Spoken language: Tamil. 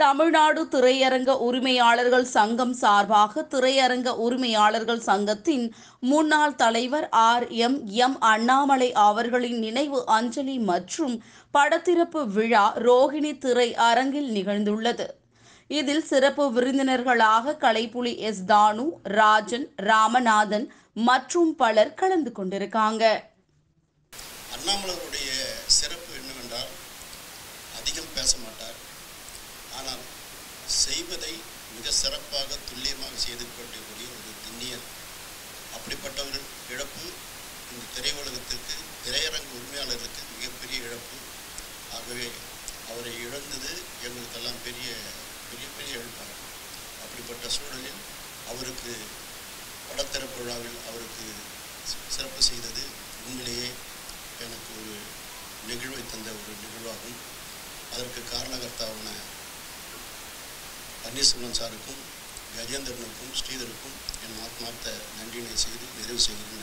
தமிழ்நாடு திரையரங்க உரிமையாளர்கள் சங்கம் சார்பாக திரையரங்க உரிமையாளர்கள் சங்கத்தின் முன்னாள் தலைவர் ஆர் எம் எம் அண்ணாமலை அவர்களின் நினைவு அஞ்சலி மற்றும் படத்திறப்பு விழா ரோஹிணி திரை அரங்கில் நிகழ்ந்துள்ளது இதில் சிறப்பு விருந்தினர்களாக கலைப்புலி எஸ் தானு ராஜன் ராமநாதன் மற்றும் பலர் கலந்து கொண்டிருக்காங்க அண்ணாமலருடைய சிறப்பு என்னவென்றால் அதிகம் பேச மாட்டார் ஆனால் செய்வதை மிக சிறப்பாக துல்லியமாக செய்து கொண்டிருக்கக்கூடிய ஒரு திண்ணியர் அப்படிப்பட்டவர் இழப்பு இந்த திரையுலகத்திற்கு திரையரங்கு உரிமையாளருக்கு மிகப்பெரிய இழப்பு ஆகவே அவரை இழந்தது எங்களுக்கெல்லாம் பெரிய பெரிய பெரிய இழப்பாகும் அப்படிப்பட்ட சூழலில் அவருக்கு படத்திறப்பு விழாவில் அவருக்கு சி- சிறப்பு செய்தது உண்மையிலேயே எனக்கு ஒரு நெகிழ்வை தந்த ஒரு நிகழ்வாகும் அதற்கு காரணகர்த்தாவான பன்னீர்செல்வம் சாருக்கும் கஜேந்திரனுக்கும் ஸ்ரீதருக்கும் என் ஆத்மார்த்த நன்றியினை செய்து நிறைவு செய்கிறேன்